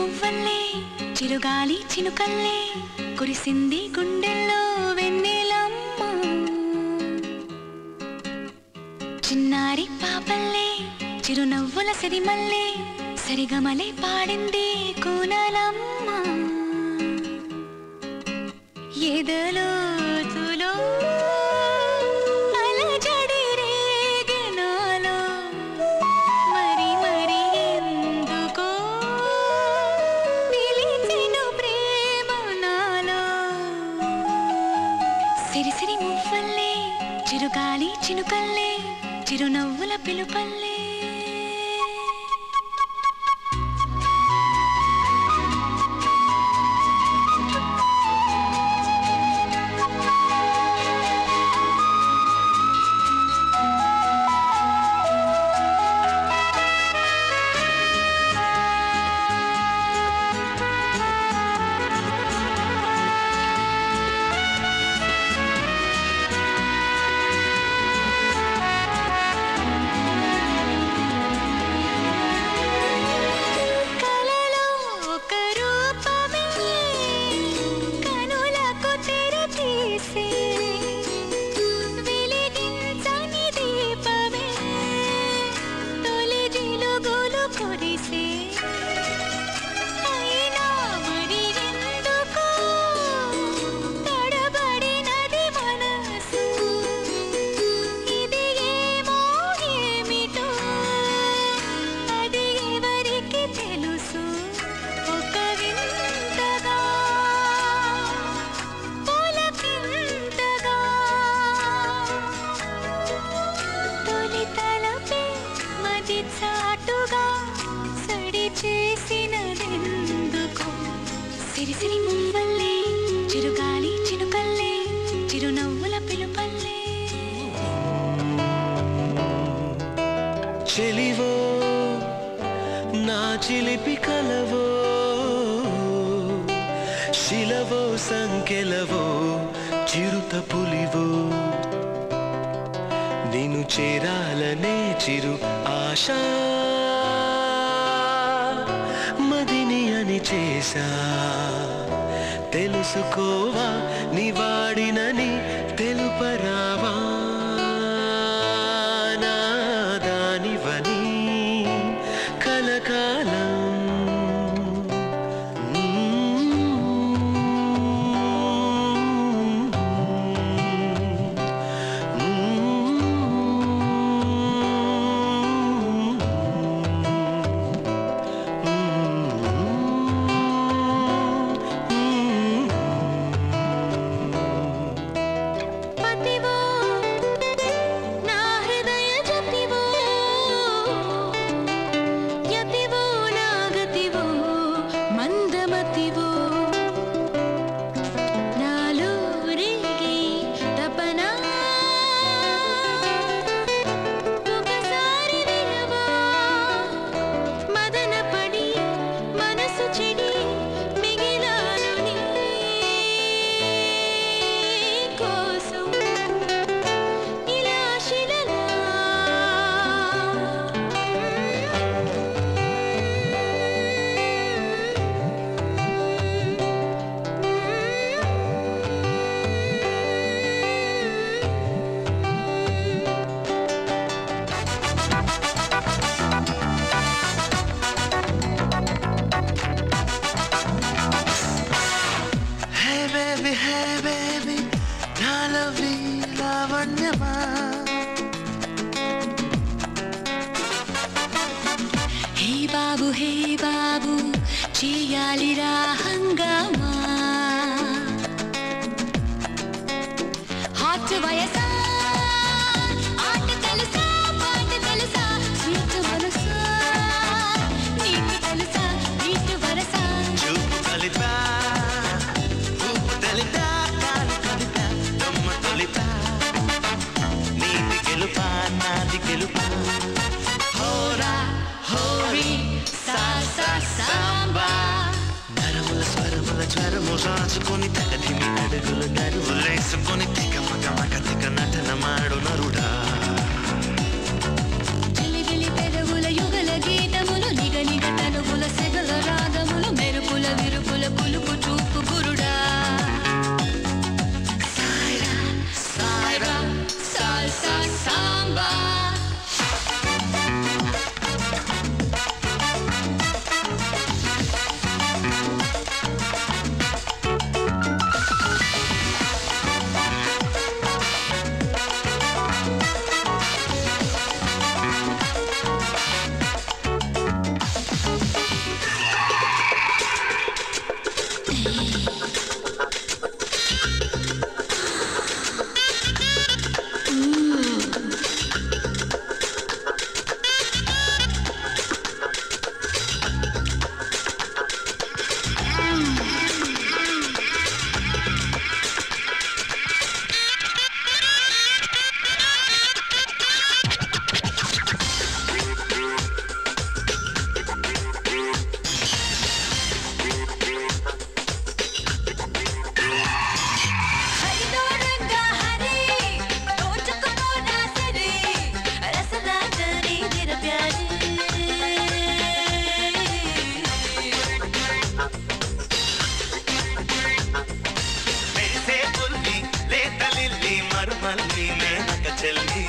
మువ్వల్లే చిరుగాలి చినుకల్లే కురిసింది గుండెల్లో వెన్నెలమ్మ చిన్నారి పాపల్లే చిరునవ్వుల సిరిమల్లే సరిగమలే పాడింది కూనలమ్మ ఎదలోతులో అలజడి రేగెనాలో మరి మరి ఎందుకో నిలిచెను ప్రేమ నాలో సిరిసిరి మువ్వల్లే చిరుగాలి చినుకల్లే చిరునవ్వుల పిలుపల్లే కలలో ఒక రూపమే కనులకు తెర తీసే వెలిగించని దీపమే తొలి జిలుగులు కురిసే అయినా మరి ఎందుకో తడబడినది మనసు ఇది ఏమో ఏమిటో అది ఎవరికి తెలుసు ఒక వింతగా పులకింతగా తొలి తలపే మది చాటుగా సడి చేసినదెందుకు సిరిసిరి మువ్వల్లే చిరుగాలి చినుకల్లే చిరునవ్వుల పిలుపల్లే చెలివో నా చిలిపి కలవో శిలవో సంకెలవో చిరుత పులివో నిన్ను చేరాలనే చిరు ఆశ మదిని అని చేశా తెలుసుకోవా నివాడినని తెలుపరావా నాదానివని కలకాలం పతివో నా హృదయ జతివో యతివో నా గతివో మందమతివో నాలో రేగే తపన ఒకసారి వినవా మదన పడి మనసు చెడి మిగిలాను నీ కోసం ఇలా శిలలా హే బేబీ హే బేబీ నా లవ్లీ లావణ్యమా హే బాబు హే బాబు చేయాలిరా హంగామా హాట్ వయసా ఆట తెలుసా పాట తెలుసా స్వీట్ మనసా నీకు తెలుసా నీకు వరసా చూపు కలిపా ఊపు తెలిపా కాలు కలిపా దమ్మ తొలిపా నీది గెలుపా నాది గెలుపా హోరా హోరీ సా సా సాంబా నరముల స్వరముల జ్వరము రాచుకొని తగదిమి అడుగులు నరువులేసుకొని తెగ మగ మగ తెగ నటన మాడు నరుడా జిలిబిలి పెదవుల యుగల గీతములు నిగ నిగ తనువుల సెగల రాగములు మె మళ్ళీ మేనక చెల్లి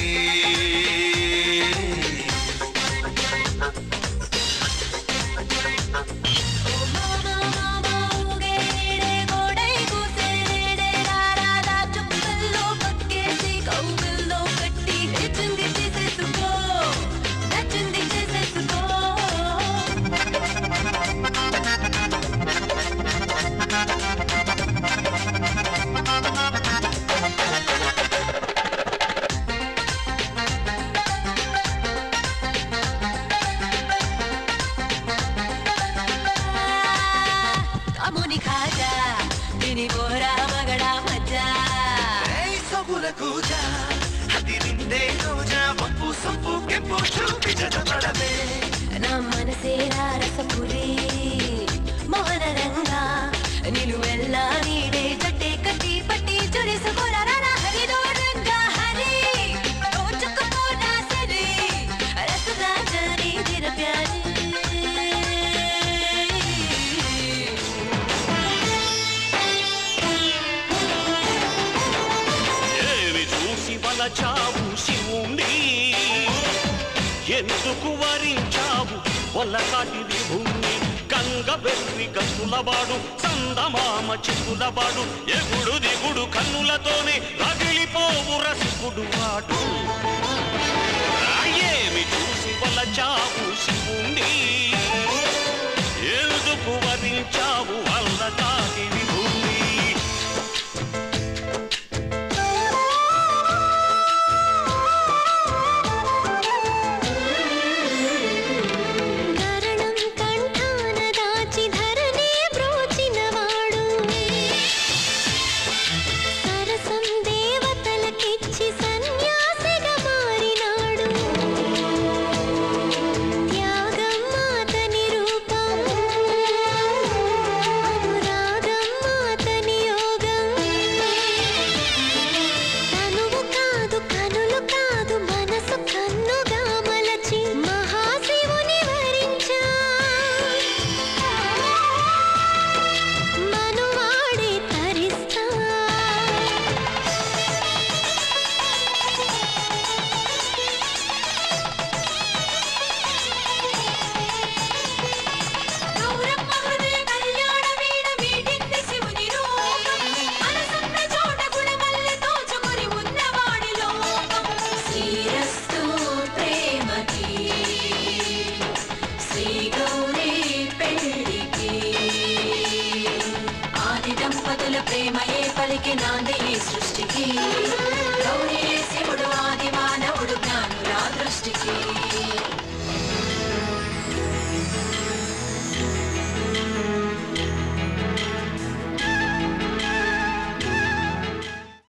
అముని ఖాజా తిని బోరా మగడా మజ్జా ఏయ్ సొగుల కూజ హదిరిందే రోజా పప్పు సొప్పు ಕೆಂಪು చూపి జతపడవే నా మనసే రసపురి మోహన రంగా నిలువెల్ల నీడే జట్టే కట్టి పట్టి జురిసుకోరా రారా హరిదో రంగా హరి దోచుకుపోనా సరి రసరాజని దిర ప్యారి ఏమి చూసి వలచావు శివుండి ఎందుకు వరించావు వల్లకాటి విభుణ్ణి గంగ వెర్రి గంతులవాడు చందమామ చిక్కులవాడు ఎగుడు దిగుడు కన్నులతోనే రగిలిపోవు రసికుడు వాడు ఏమి చూసి వలచావు శివుండి ఎందుకు వరించావు వల్లకాటి విభుణ్ణి కరణం కంఠాన దాచి ధరణి బ్రోచినవాడు సరసం దేవతలకిచ్చి సన్యాసిగా మారినాడు త్యాగం మాతని రూపం అనురాగం మాతని యోగం తనువు కాదు కనులు కాదు మనసు కన్నుగా మలచి మహాశివుని వరించా మనువాడే తరిస్తా గౌరమ్మ హృదయ కళ్యాణ వీణ వీడింది శివుని రూపం మనసున్న చోట గుణమల్లె తోచుకొని ఉన్నవాడి లోకం శ్రీరస్తు ప్రేమకి శ్రీ గౌరీ పెళ్ళికి ఆది దంపతుల ప్రేమయే పలికి నాన్న